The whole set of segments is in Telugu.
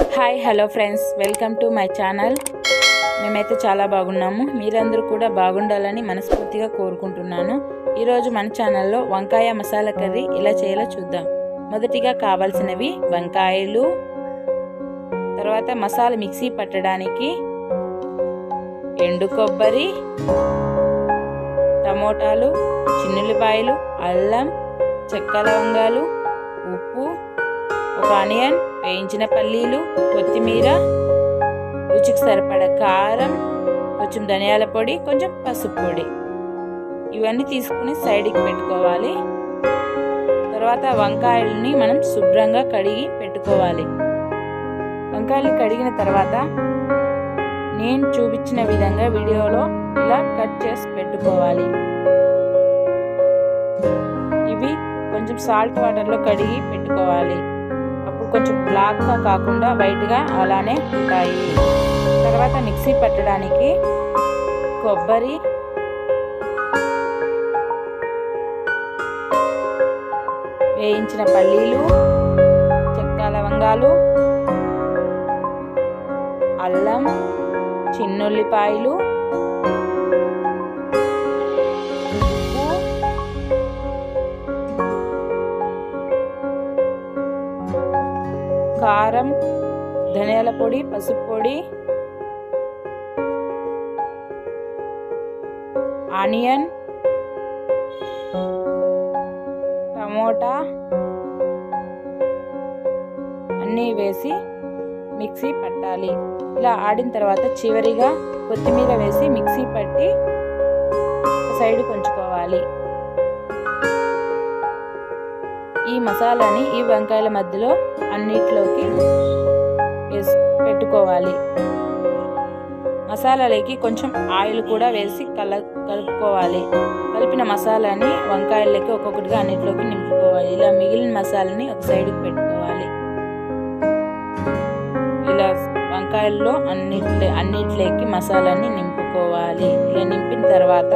hi hello friends welcome to my channel మేమైతే చాలా బాగున్నాము మీరందరూ కూడా బాగుండాలని మనస్ఫూర్తిగా కోరుకుంటున్నాను ఈరోజు మన ఛానల్లో వంకాయ మసాలా కర్రీ ఎలా చేయాలో చూద్దాం మొదటిగా కావాల్సినవి వంకాయలు తర్వాత మసాలా మిక్సీ పట్టడానికి ఎండు కొబ్బరి టమోటాలు చిన్నుల్లిపాయలు అల్లం చెక్క లవంగాలు ఉప్పు ఒక ఆనియన్ వేయించిన పల్లీలు కొత్తిమీర రుచికి సరిపడ కారం కొంచెం ధనియాల పొడి కొంచెం పసుపు పొడి ఇవన్నీ తీసుకుని సైడ్కి పెట్టుకోవాలి తర్వాత వంకాయలని మనం శుభ్రంగా కడిగి పెట్టుకోవాలి వంకాయలు కడిగిన తర్వాత నేను చూపించిన విధంగా వీడియోలో ఇలా కట్ చేసి పెట్టుకోవాలి ఇవి కొంచెం సాల్ట్ వాటర్లో కడిగి పెట్టుకోవాలి అప్పుడు కొంచెం బ్లాక్గా కాకుండా వైట్గా అలానే ఉంటాయి తర్వాత మిక్సీ పట్టడానికి కొబ్బరి వేయించిన పల్లీలు చెక్క లవంగాలు అల్లం చిన్నుల్లిపాయలు ఉప్పు కారం ధనియాల పొడి పసుపు పొడి ఆనియన్ టమోటా అన్నీ వేసి మిక్సీ పట్టాలి ఇలా ఆడిన తర్వాత చివరిగా కొత్తిమీర వేసి మిక్సీ పట్టి సైడ్ కొంచుకోవాలి ఈ మసాలాని ఈ వంకాయల మధ్యలో అన్నిట్లోకి వేసి పెట్టుకోవాలి మసాలాలకి కొంచెం ఆయిల్ కూడా వేసి కల కలుపుకోవాలి కలిపిన మసాలాని వంకాయలకి ఒక్కొక్కటిగా అన్నిట్లోకి నింపుకోవాలి ఇలా మిగిలిన మసాలాని ఒక సైడ్కి పెట్టుకోవాలి ఇలా వంకాయల్లో అన్నిట్లే అన్నిట్లోకి మసాలాని నింపుకోవాలి ఇలా నింపిన తర్వాత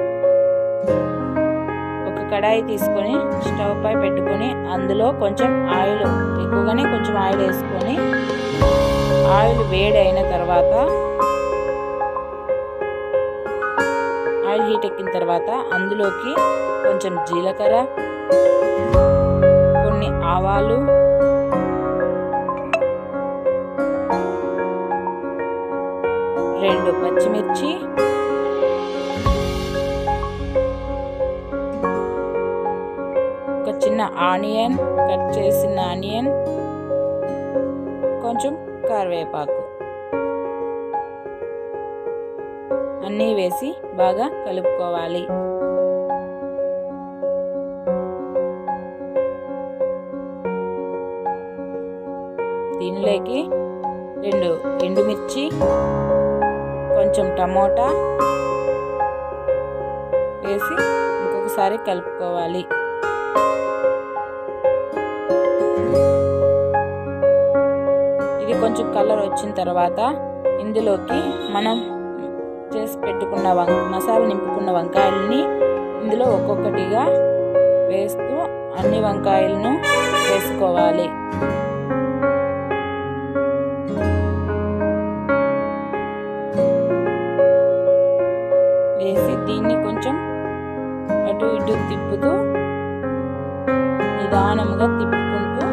ఒక కడాయి తీసుకొని స్టవ్ పై పెట్టుకొని అందులో కొంచెం ఆయిల్ ఎక్కువగానే కొంచెం ఆయిల్ వేసుకొని ఆయిల్ వేడి అయిన తర్వాత ఆయిల్ హీట్ ఎక్కిన తర్వాత అందులోకి కొంచెం జీలకర్ర కొన్ని ఆవాలు రెండు పచ్చిమిర్చి ఒక చిన్న ఆనియన్ కట్ చేసిన ఆనియన్ కొంచెం కరివేపాకు అన్నీ వేసి బాగా కలుపుకోవాలి దీనిలోకి రెండు ఎండుమిర్చి కొంచెం టమోటా వేసి ఇంకొకసారి కలుపుకోవాలి ఇది కొంచెం కలర్ వచ్చిన తర్వాత ఇందులోకి మనం చేసి పెట్టుకున్న వం మసాలా నింపుకున్న వంకాయలని ఇందులో ఒక్కొక్కటిగా వేస్తూ అన్ని వంకాయలను వేసుకోవాలి వేసి దీన్ని కొంచెం అటు ఇటు తిప్పుతూ నిదానంగా తిప్పుకుంటూ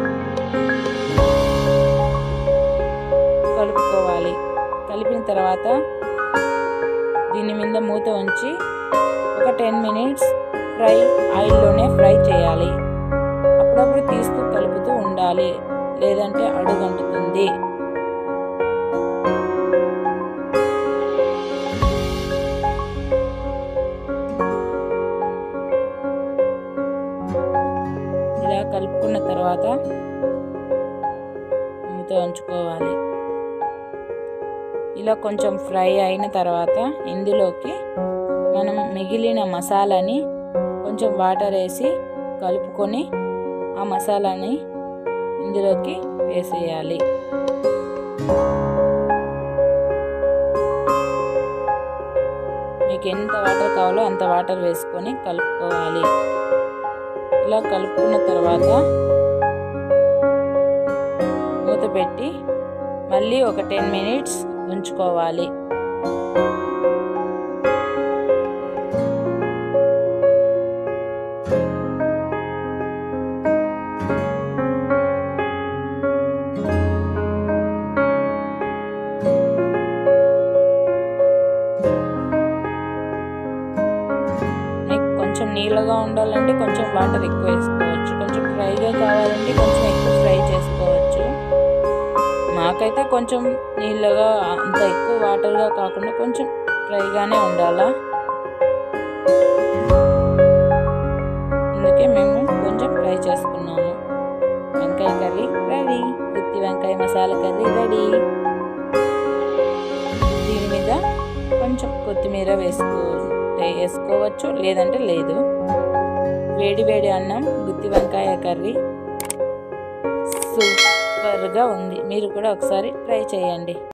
కలుపుకోవాలి కలిపిన తర్వాత దీని మీద మూత ఉంచి ఒక టెన్ మినిట్స్ ఫ్రై ఆయిల్లోనే ఫ్రై చేయాలి అప్పుడప్పుడు తీస్తూ కలుపుతూ ఉండాలి లేదంటే అడుగంటుతుంది ఇలా కలుపుకున్న తర్వాత మూత ఉంచుకోవాలి ఇలా కొంచెం ఫ్రై అయిన తర్వాత ఇందులోకి మనం మిగిలిన మసాలాని కొంచెం వాటర్ వేసి కలుపుకొని ఆ మసాలాని ఇందులోకి వేసేయాలి మీకు ఎంత వాటర్ కావాలో అంత వాటర్ వేసుకొని కలుపుకోవాలి ఇలా కలుపుకున్న తర్వాత మూత పెట్టి మళ్ళీ ఒక టెన్ మినిట్స్ ఉంచుకోవాలి మీకు కొంచెం నీళ్ళగా ఉండాలంటే కొంచెం వాటర్ ఎక్కువ వేసుకోవచ్చు కొంచెం ఫ్రైగా కావాలంటే కొంచెం ఎక్కువ ఫ్రై చేసుకోవచ్చు మాకైతే కొంచెం నీళ్ళగా అంత ఎక్కువ వాటర్గా కాకుండా కొంచెం ఫ్రైగానే ఉండాలా అందుకే మేము కొంచెం ఫ్రై చేసుకున్నాము వంకాయ కర్రీ రెడీ గుత్తి వంకాయ మసాలా కర్రీ రెడీ దీని మీద కొంచెం కొత్తిమీర వేసుకో వేసుకోవచ్చు లేదంటే లేదు వేడి వేడి అన్నం గుత్తి వంకాయ కర్రీ సూపర్గా ఉంది మీరు కూడా ఒకసారి ట్రై చేయండి